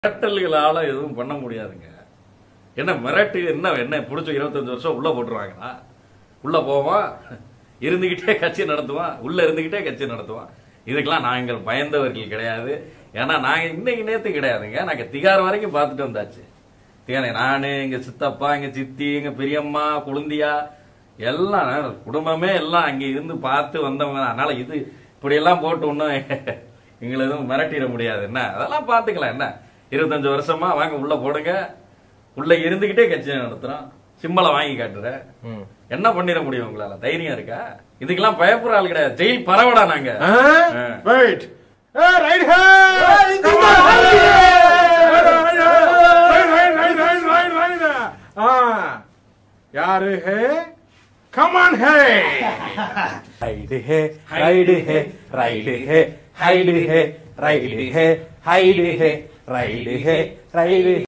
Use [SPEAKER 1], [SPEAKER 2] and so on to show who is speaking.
[SPEAKER 1] மிரட்டல்களால எதுவும் பண்ண முடியாதுங்க என்ன மிரட்டு என்ன என்ன பிடிச்ச இருபத்தஞ்சு வருஷம் உள்ள போட்டுருவாங்களா உள்ள போவான் இருந்துகிட்டே கட்சி நடத்துவான் உள்ள இருந்துகிட்டே கட்சி நடத்துவான் இதுக்கெல்லாம் நாங்கள் பயந்தவர்கள் கிடையாது ஏன்னா நாங்க இன்னைக்கு நேத்து கிடையாதுங்க நாங்க திகார் வரைக்கும் பார்த்துட்டு வந்தாச்சு திகார் நானு எங்க சித்தப்பா எங்க சித்தி எங்க பெரியம்மா குழந்தையா எல்லாம் குடும்பமே எல்லாம் அங்க இருந்து பார்த்து வந்தவங்க தான். அதனால இது இப்படி எல்லாம் போட்டு ஒன்றும் எங்களை எதுவும் மிரட்டிட முடியாது என்ன அதெல்லாம் பார்த்துக்கலாம் என்ன இருபத்தஞ்சு வருஷமா வாங்க உள்ள போடுங்க உள்ள இருந்துகிட்டே கட்சி நடத்துறோம் சிம்மலை வாங்கி காட்டுற என்ன பண்ணிட முடியும் உங்களால தைரியம் இருக்கா இதுக்கெல்லாம் பயப்படுற ஆள் கிடையாது ஜெயில் பரவடா நாங்க ஆ.
[SPEAKER 2] வெயிட் ரைட் ஹே யாரு hey come on hey
[SPEAKER 3] ride hey ride hey ride hey hide hey ride hey hide hey ride hey ride